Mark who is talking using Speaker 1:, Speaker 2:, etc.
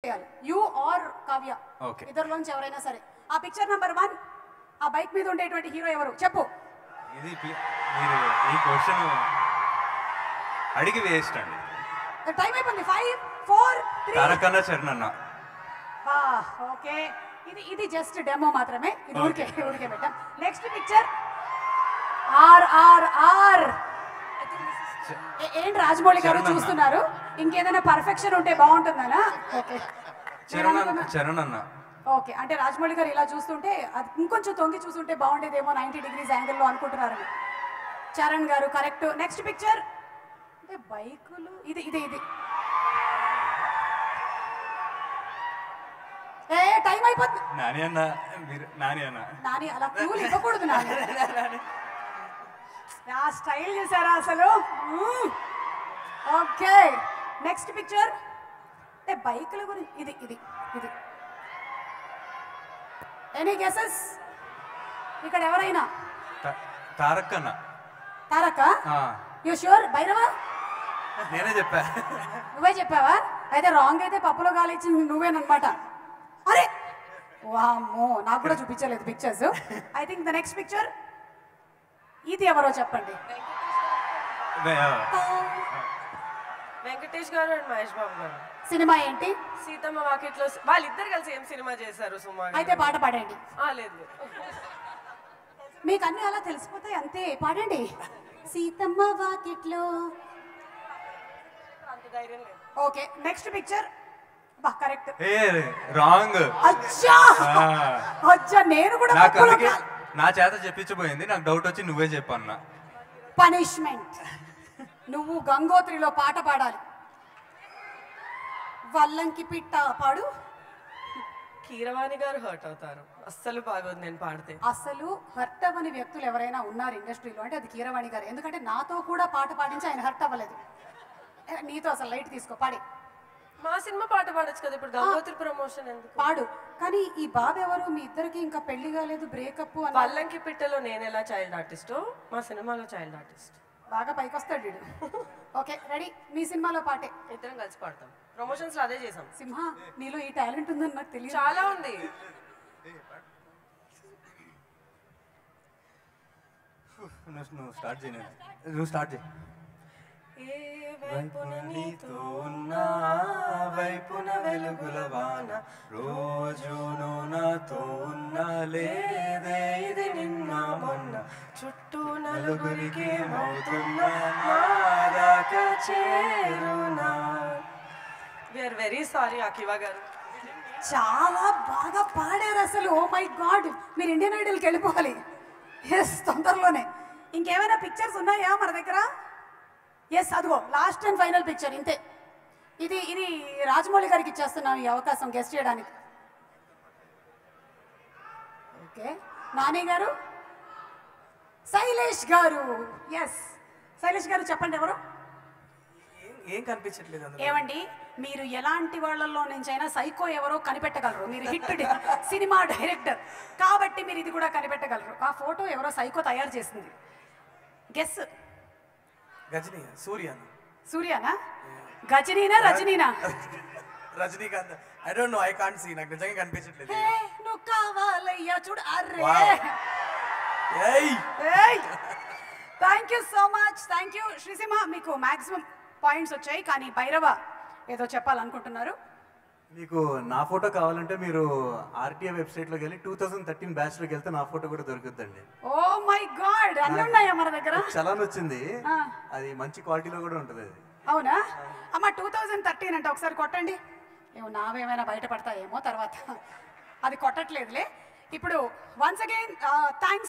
Speaker 1: పెట్టేయాలి you are Kavya
Speaker 2: Okay.
Speaker 1: ఇద్దరులోంచి ఎవరైనా సరే ఆ పిక్చర్ నెంబర్ వన్ ఆ బైక్ మీద ఉండేటువంటి హీరో ఎవరు చెప్పు
Speaker 2: ఇది పి- మీరు ఈ క్వశ్చన్ అడిగి వేస్ట్ అండి
Speaker 1: టైం అయిపోయింది five four three
Speaker 2: Tarakanna Charan అన్న
Speaker 1: ఓకే ఇది ఇది జస్ట్ డెమో మాత్రమే ఇది ఊరికే ఊరికే పెట్టాం next picture R R R ఏంటి రాజమౌళి గారు
Speaker 2: చరణ్ అన్న.
Speaker 1: చూస్తున్నారు ఇంకేదైనా పర్ఫెక్షన్ ఉంటే బాగుంటుందనా ఓకే
Speaker 2: చరణ్ అన్న చరణ్ అన్న
Speaker 1: ఓకే అంటే రాజమౌళి గారు ఇలా చూస్తుంటే అది ఇంకొంచెం తొంగి చూస్తుంటే బాగుండేదేమో నైంటీ డిగ్రీస్ యాంగిల్లో అనుకుంటున్నారని చరణ్ గారు కరెక్ట్ నెక్స్ట్ పిక్చర్ అంటే బైకులు ఇది ఇది ఇది ఏ టైం అయిపోతుంది
Speaker 2: నాని అన్న మీరు నాని అన్న
Speaker 1: నాని అలా క్యూలు ఇవ్వకూడదు నాని ఆ స్టైల్ చూసారా అసలు ఓకే నెక్స్ట్ పిక్చర్ అంటే బైకుల గురించి ఇది ఇది ఇది ఎనీ గెసెస్ ఇక్కడ ఎవరైనా
Speaker 2: తా- తారక్ అన్న
Speaker 1: తారక
Speaker 2: ఆ,
Speaker 1: యూ షూర్ భైరవా
Speaker 2: నేనే చెప్పా
Speaker 1: నువ్వే చెప్పావా అయితే రాంగ్ అయితే పప్పులో గాలిచ్చింది నువ్వేనమాట అరే వామ్మో నాకు కూడా చూపించలేదు pictures I think the next picture ఇది ఎవరో చెప్పండి
Speaker 2: వే-
Speaker 3: వెంకటేష్ గారు అండ్ మహేష్ బాబు గారు
Speaker 1: సినిమా ఏంటి
Speaker 3: సీతమ్మ వాకిట్లో వాళ్ళిద్దరు కలిసి ఏం సినిమా చేశారు సుమా గారు?
Speaker 1: అయితే పాట పాడండి
Speaker 3: ఆ, లేదు లేదు.
Speaker 1: మీకు అన్ని అలా తెలిసిపోతాయి అంతే పాడండి సీతమ్మ వాకిట్లో
Speaker 3: అంత ధైర్యం లేదు
Speaker 1: ఓకే నెక్స్ట్ పిక్చర్ బా కరెక్ట్
Speaker 2: ఏ రాంగ్
Speaker 1: అచ్చా అచ్చా నేను కూడా
Speaker 2: నాకు
Speaker 1: పప్పులో
Speaker 2: అందుకే
Speaker 1: గాలి-
Speaker 2: నా చేత చెప్పించబోయింది నాకు డౌట్ వచ్చి నువ్వే చెప్పన్నా
Speaker 1: పనిష్మెంట్ నువ్వు గంగోత్రిలో పాట పాడాలి వల్లంకి పిట్ట పాడు
Speaker 3: కీరవాణి గారు హర్ట్ అవుతారు అస్సలు బాగోదు నేను పాడితే
Speaker 1: అసలు హర్ట్ అవ్వని వ్యక్తులు ఎవరైనా ఉన్నారు ఇండస్ట్రీలో అంటే అది కీరవాణి గారు ఎందుకంటే నాతో కూడా పాట పాడించి ఆయన హర్ట్ అవ్వలేదు ఏ, నీతో అసలు లైట్ తీసుకో పాడి
Speaker 3: మా సినిమా పాట పాడొచ్చు కదా ఇప్పుడు గంగోత్రి ప్రమోషన్ ఎందుకు
Speaker 1: పాడు కానీ ఈ బాబు ఎవరు మీ ఇద్దరికి ఇంకా పెళ్లి కాలేదు బ్రేకప్ అని
Speaker 3: పల్లంకి పిట్టలో నేను ఎలా చైల్డ్ ఆర్టిస్టో మా సినిమాలో చైల్డ్ ఆర్టిస్ట్
Speaker 1: బాగా పైకి వస్తాడు వీడు ఓకే రెడీ మీ సినిమాలో పాటే
Speaker 3: ఇద్దరం కలిసి పాడతాం ప్రమోషన్స్ లో అదే చేసాం
Speaker 1: సింహ నీలో ఈ టాలెంట్ ఉందని నాకు తెలియదు
Speaker 3: చాలా ఉంది
Speaker 2: నువ్వు నువ్వు స్టార్ట్ చేయను నువ్వు స్టార్ట్ చేయి
Speaker 3: ఏ వైపున నీతో
Speaker 2: ఉన్నా వైపున వెలుగుల వాన రోజు నువ్వు నాతో ఉన్నా లేదే ఇది నిన్న మొన్న
Speaker 3: చుట్టూ
Speaker 2: నలుగురికి
Speaker 3: నలుగురికి
Speaker 2: ఏమవుతున్నా
Speaker 3: మాదాకా చేరునా వీఆర్ వెరీ సారీ అకివా గారు
Speaker 1: చాలా బాగా పాడారు అసలు ఓ మై గాడ్ మీరు ఇండియన్ ఐడల్కి వెళ్ళిపోవాలి ఎస్ తొందరలోనే ఇంకేమైనా పిక్చర్స్ ఉన్నాయా మన దగ్గర ఎస్ అదిగో లాస్ట్ అండ్ ఫైనల్ పిక్చర్ ఇంతే ఇది ఇది రాజమౌళి గారికి ఇచ్చేస్తున్నాం ఈ అవకాశం గెస్ట్ చేయడానికి ఓకే నాని గారు శైలేష్ గారు ఎస్ శైలేష్ గారు చెప్పండి ఎవరు
Speaker 4: ఏం- ఏం కనిపించట్లేదు అందులో
Speaker 1: ఏమండి మీరు ఎలాంటి వాళ్ళల్లో నుంచైనా సైకో ఎవరో కనిపెట్టగలరు మీరు హిట్ సినిమా డైరెక్టర్ కాబట్టి మీరు ఇది కూడా కనిపెట్టగలరు ఆ ఫోటో ఎవరో సైకో తయారు చేసింది గెస్
Speaker 4: గజనీ సూర్య
Speaker 1: సూర్యనా గజనీనా రజనీనా
Speaker 4: Rajinikanth I don't know I can't see నాకు నిజంగా కనిపించట్లేదు
Speaker 1: హే, నువ్వు కావాలయ్యా చూడు అర్రే
Speaker 4: Wow. ఏయ్
Speaker 1: thank you so much thank you Srisimha మీకు మాక్సిమం పాయింట్స్ వచ్చాయి కానీ భైరవ ఏదో చెప్పాలనుకుంటున్నారు
Speaker 5: మీకు నా ఫోటో కావాలంటే మీరు ఆర్టీఏ వెబ్సైట్లోకి వెళ్ళి టూ థౌసండ్ థర్టీన్ బ్యాచ్లోకి వెళ్తే నా ఫోటో కూడా దొరుకుతుందండి
Speaker 1: ఓ మై గాడ్ అన్నీ ఉన్నాయా మన దగ్గర
Speaker 5: చలాన్ వచ్చింది
Speaker 1: ఆ.
Speaker 5: అది మంచి క్వాలిటీలో కూడా ఉంటుంది అది
Speaker 1: అవునా అమ్మ టూ థౌజండ్ థర్టీన్ అంటే ఒకసారి కొట్టండి ఏమో నావేమైనా బయటపడతాయేమో తర్వాత అది కొట్టట్లేదులే ఇప్పుడు వన్స్ అగైన్ థ్యాంక్స్